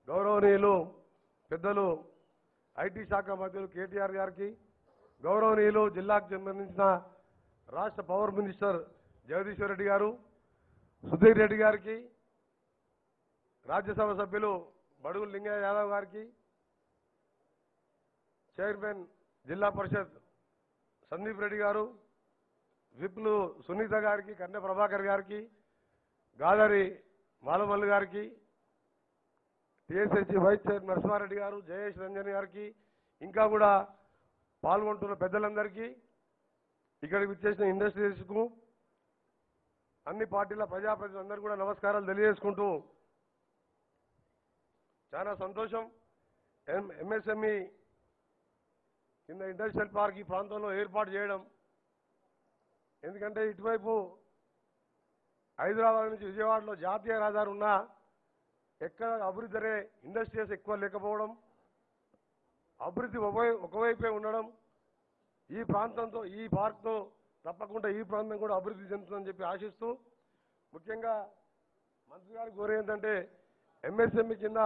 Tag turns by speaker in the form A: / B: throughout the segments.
A: గౌరవనీయులు పెద్దలు ఐటీ శాఖ మంత్రులు కేటీఆర్ గారికి గౌరవనీయులు జిల్లాకు సంబంధించిన రాష్ట్ర పవర్ మినిస్టర్ జగదీశ్వర్ రెడ్డి గారు సుధీర్ రెడ్డి గారికి రాజ్యసభ సభ్యులు బడుగు లింగయ్య యాదవ్ గారికి చైర్మన్ జిల్లా పరిషత్ సందీప్ రెడ్డి గారు విప్లు సునీత గారికి కన్నె ప్రభాకర్ గారికి గాదరి మాలమల్లి గారికి టిఎస్హెచ్ వైస్ చైర్ నరసింహారెడ్డి గారు జయేష్ రంజన్ గారికి ఇంకా కూడా పాల్గొంటున్న పెద్దలందరికీ ఇక్కడికి విచ్చేసిన ఇండస్ట్రీస్కు అన్ని పార్టీల ప్రజాప్రతినిధులందరూ కూడా నమస్కారాలు తెలియజేసుకుంటూ చాలా సంతోషం ఎం ఎంఎస్ఎంఈ కింద ఇండస్ట్రియల్ పార్క్ ఈ ప్రాంతంలో ఏర్పాటు చేయడం ఎందుకంటే ఇటువైపు హైదరాబాద్ నుంచి విజయవాడలో జాతీయ రహదారి ఉన్నా ఎక్కడ అభివృద్ధి అనే ఇండస్ట్రీస్ ఎక్కువ లేకపోవడం అభివృద్ధి ఒకవై- ఒకవైపే ఉండడం ఈ ప్రాంతంతో ఈ పార్క్తో తప్పకుండా ఈ ప్రాంతం కూడా అభివృద్ధి చెందుతుందని చెప్పి ఆశిస్తూ ముఖ్యంగా మంత్రి గారి కోరే ఏంటంటే ఎంఎస్ఎంఈ కింద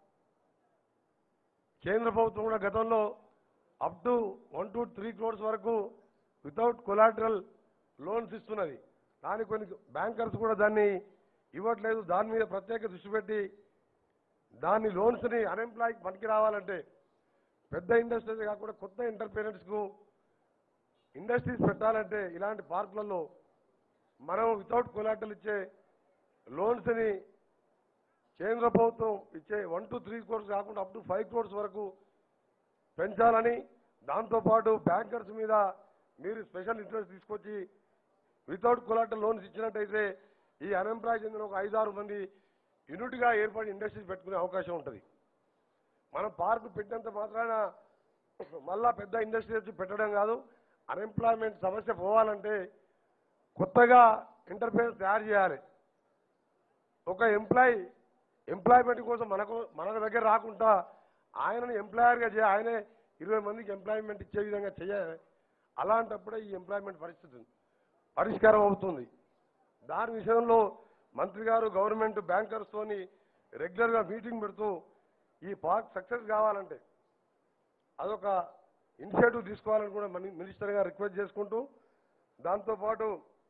A: కేంద్ర ప్రభుత్వం కూడా గతంలో up to one two three crores వరకు వితౌట్ కొలాటరల్ లోన్స్ ఇస్తున్నది కానీ కొన్ని బ్యాంకర్స్ కూడా దాన్ని ఇవ్వట్లేదు దాని మీద ప్రత్యేక దృష్టి పెట్టి దాని లోన్స్ని అన్ఎంప్లాయ్కి పనికి రావాలంటే పెద్ద ఇండస్ట్రీస్ కాకుండా కొత్త ఎంటర్ప్రీనర్స్కు ఇండస్ట్రీస్ పెట్టాలంటే ఇలాంటి పార్కులలో మనం వితౌట్ కొలాటరల్ ఇచ్చే లోన్స్ని కేంద్ర ప్రభుత్వం ఇచ్చే వన్ టు త్రీ క్రోర్స్ కాకుండా అప్ టు ఫైవ్ క్రోర్స్ వరకు పెంచాలని దాంతోపాటు బ్యాంకర్స్ మీద మీరు స్పెషల్ ఇంట్రెస్ట్ తీసుకొచ్చి వితౌట్ కొలాటరల్ లోన్స్ ఇచ్చినట్టయితే ఈ అన్ఎంప్లాయ్ చెందిన ఒక ఐదారు మంది యూనిట్గా ఏర్పడి ఇండస్ట్రీస్ పెట్టుకునే అవకాశం ఉంటుంది మనం పార్కు పెట్టినంత మాత్రాన మళ్ళా పెద్ద ఇండస్ట్రీస్ పెట్టడం కాదు అన్ఎంప్లాయ్మెంట్ సమస్య పోవాలంటే కొత్తగా ఎంటర్ప్రైజ్ తయారు చేయాలి ఒక ఎంప్లాయ్ ఎంప్లాయ్మెంట్ కోసం మనకు మన దగ్గర రాకుండా ఆయనను ఎంప్లాయర్గా చేయ ఆయనే ఇరవై మందికి ఎంప్లాయ్మెంట్ ఇచ్చే విధంగా చేయాలి అలాంటప్పుడే ఈ ఎంప్లాయ్మెంట్ పరిస్థితి పరిష్కారం అవుతుంది దాని విషయంలో మంత్రి గారు గవర్నమెంట్ బ్యాంకర్స్తోని రెగ్యులర్గా మీటింగ్ పెడుతూ ఈ పార్క్ సక్సెస్ కావాలంటే అదొక ఇనిషియేటివ్ తీసుకోవాలని కూడా మన మినిస్టర్ గారు రిక్వెస్ట్ చేసుకుంటూ దాంతోపాటు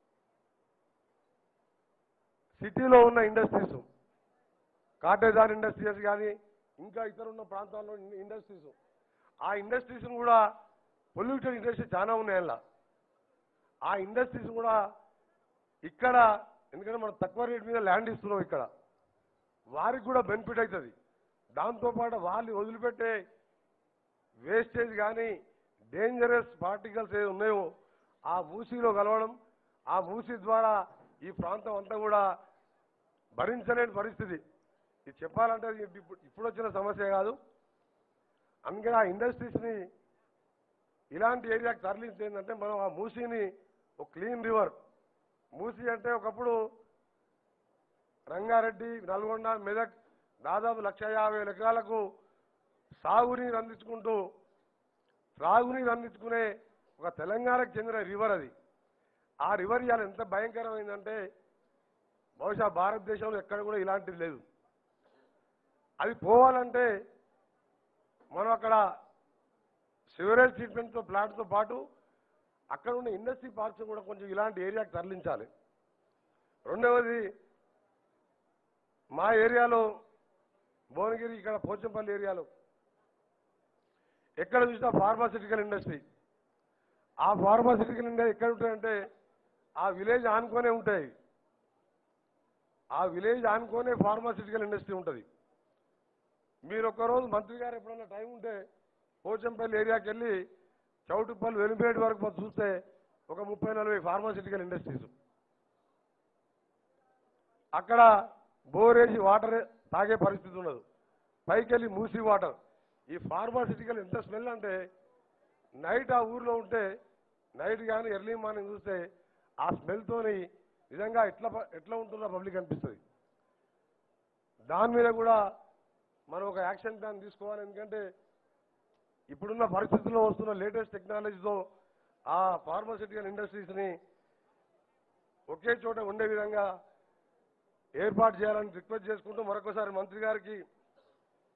A: సిటీలో ఉన్న ఇండస్ట్రీస్ కాటేదార్ ఇండస్ట్రీస్ కానీ ఇంకా ఇతర ఉన్న ప్రాంతాల్లో ఇండస్ట్రీస్ ఆ ఇండస్ట్రీస్ కూడా పొల్యూటెడ్ ఇండస్ట్రీ చాలా ఉన్నాయి అందులో ఆ ఇండస్ట్రీస్ కూడా ఇక్కడ ఎందుకంటే మనం తక్కువ రేట్ మీద ల్యాండ్ ఇస్తున్నాం ఇక్కడ వారికి కూడా బెనిఫిట్ అవుతుంది దాంతోపాటు వాళ్ళు వదిలిపెట్టే వేస్టేజ్ కానీ డేంజరస్ పార్టికల్స్ ఏవి ఉన్నాయో ఆ మూసీలో కలవడం ఆ మూసీ ద్వారా ఈ ప్రాంతం అంతా కూడా భరించలేని పరిస్థితి ఇది చెప్పాలంటే ఇది ఇప్పుడు ఇప్పుడు వచ్చిన సమస్య కాదు అందుకని ఆ ఇండస్ట్రీస్ని ఇలాంటి ఏరియాకి తరలించి ఏంటంటే మనం ఆ మూసీని ఒక క్లీన్ రివర్ మూసీ అంటే ఒకప్పుడు రంగారెడ్డి నల్గొండ మెదక్ దాదాపు లక్ష యాభై వేల ఎకరాలకు సాగునీరు అందించుకుంటూ త్రాగునీరు అందించుకునే ఒక తెలంగాణకు చెందిన రివర్ అది ఆ రివర్ ఇవాళ ఎంత భయంకరమైందంటే బహుశా భారతదేశంలో ఎక్కడ కూడా ఇలాంటిది లేదు అది పోవాలంటే మనం అక్కడ సివరేజ్ ట్రీట్మెంట్తో ప్లాంట్తో పాటు అక్కడ ఉన్న ఇండస్ట్రీ పార్క్స్ కూడా కొంచెం ఇలాంటి ఏరియాకి తరలించాలి రెండవది మా ఏరియాలో భువనగిరి ఇక్కడ పోచంపల్లి ఏరియాలో ఎక్కడ చూసినా ఫార్మాసిటికల్ ఇండస్ట్రీ ఆ ఫార్మాసిటికల్ ఇండస్ట్రీ ఎక్కడ ఉంటాయంటే ఆ విలేజ్ ఆనుకొనే ఉంటాయి ఆ విలేజ్ ఆనుకొనే ఫార్మాసిటికల్ ఇండస్ట్రీ ఉంటుంది మీరు ఒక్కరోజు మంత్రి గారు ఎప్పుడన్నా టైం ఉంటే పోచంపల్లి ఏరియాకి వెళ్ళి చౌటుపల్లి వెలిపేట వరకు మనం చూస్తే ఒక ముప్పై నలభై ఫార్మాసిటికల్ ఇండస్ట్రీస్ అక్కడ బోరేసి వాటర్ తాగే పరిస్థితి ఉండదు పైకి వెళ్ళి మూసి వాటర్ ఈ ఫార్మాసిటికల్ ఎంత స్మెల్ అంటే నైట్ ఆ ఊర్లో ఉంటే నైట్ కానీ ఎర్లీ మార్నింగ్ చూస్తే ఆ స్మెల్తోని నిజంగా ఎట్లా ప- ఎట్లా ఉంటుందో పబ్లిక్ అనిపిస్తుంది దాని మీద కూడా మనం ఒక యాక్షన్ ప్లాన్ తీసుకోవాలి ఎందుకంటే ఇప్పుడున్న పరిస్థితుల్లో వస్తున్న లేటెస్ట్ టెక్నాలజీతో ఆ ఫార్మాసిటికల్ ఇండస్ట్రీస్ని ఒకే చోట ఉండే విధంగా ఏర్పాటు చేయాలని రిక్వెస్ట్ చేసుకుంటూ మరొకసారి మంత్రి గారికి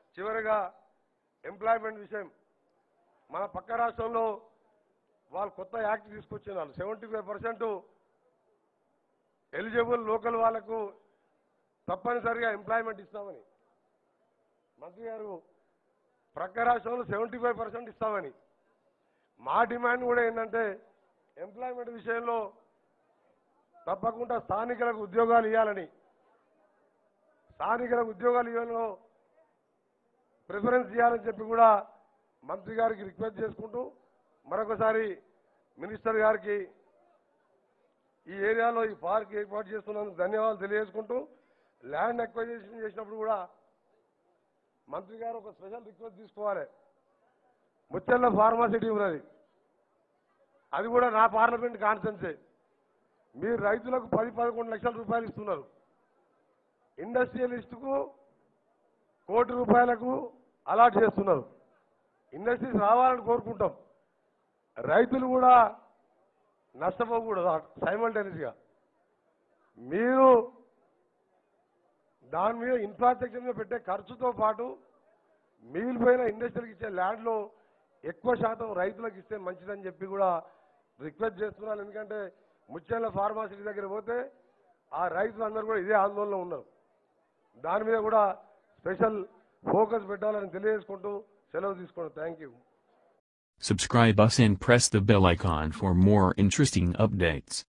A: చివరిగా ఎంప్లాయ్మెంట్ విషయం మన పక్క రాష్ట్రంలో వాళ్ళు కొత్త యాక్ట్ తీసుకొచ్చినారు seventy five percent eligible local వాళ్ళకు తప్పనిసరిగా ఎంప్లాయ్మెంట్ ఇస్తామని మంత్రి గారు ప్రక్క రాష్ట్రంలో సెవెంటీ ఫైవ్ పర్సెంట్ ఇస్తామని మా డిమాండ్ కూడా ఏంటంటే ఎంప్లాయ్మెంట్ విషయంలో తప్పకుండా స్థానికులకు ఉద్యోగాలు ఇవ్వాలని స్థానికులకు ఉద్యోగాలు ఇవ్వడంలో ప్రిఫరెన్స్ ఇవ్వాలని చెప్పి కూడా మంత్రి గారికి రిక్వెస్ట్ చేసుకుంటూ మరొకసారి మినిస్టర్ గారికి ఈ ఏరియాలో ఈ పార్క్ ఏర్పాటు చేస్తున్నందుకు ధన్యవాదాలు తెలియజేసుకుంటూ ల్యాండ్ అక్వైజేషన్ చేసినప్పుడు కూడా మంత్రి గారు ఒక స్పెషల్ రిక్వెస్ట్ తీసుకోవాలి ముచ్చెల్ల ఫార్మాసిటీ ఉన్నది అది కూడా నా పార్లమెంట్ కాన్సెన్సే మీరు రైతులకు పది పదకొండు లక్షల రూపాయలు ఇస్తున్నారు ఇండస్ట్రియలిస్టుకు కోటి రూపాయలకు అలాట్ చేస్తున్నారు ఇండస్ట్రీస్ రావాలని కోరుకుంటాం రైతులు కూడా నష్టపోకూడదు సైమల్టేనియస్గా మీరు దాని మీద ఇన్ఫ్రాస్ట్రక్చర్ మీద పెట్టే ఖర్చుతో పాటు మిగిలిపోయిన ఇండస్ట్రీకి ఇచ్చే ల్యాండ్లో ఎక్కువ శాతం రైతులకు ఇస్తే మంచిదని చెప్పి కూడా రిక్వెస్ట్ చేస్తున్నాను ఎందుకంటే ముత్యాల ఫార్మాసిటీ దగ్గర పోతే ఆ రైతులందరూ కూడా ఇదే ఆందోళనలో ఉన్నారు దాని మీద కూడా స్పెషల్ ఫోకస్ పెట్టాలని తెలియజేసుకుంటూ సెలవు తీసుకోండి thank you
B: Subscribe us and press the bell icon for more interesting updates.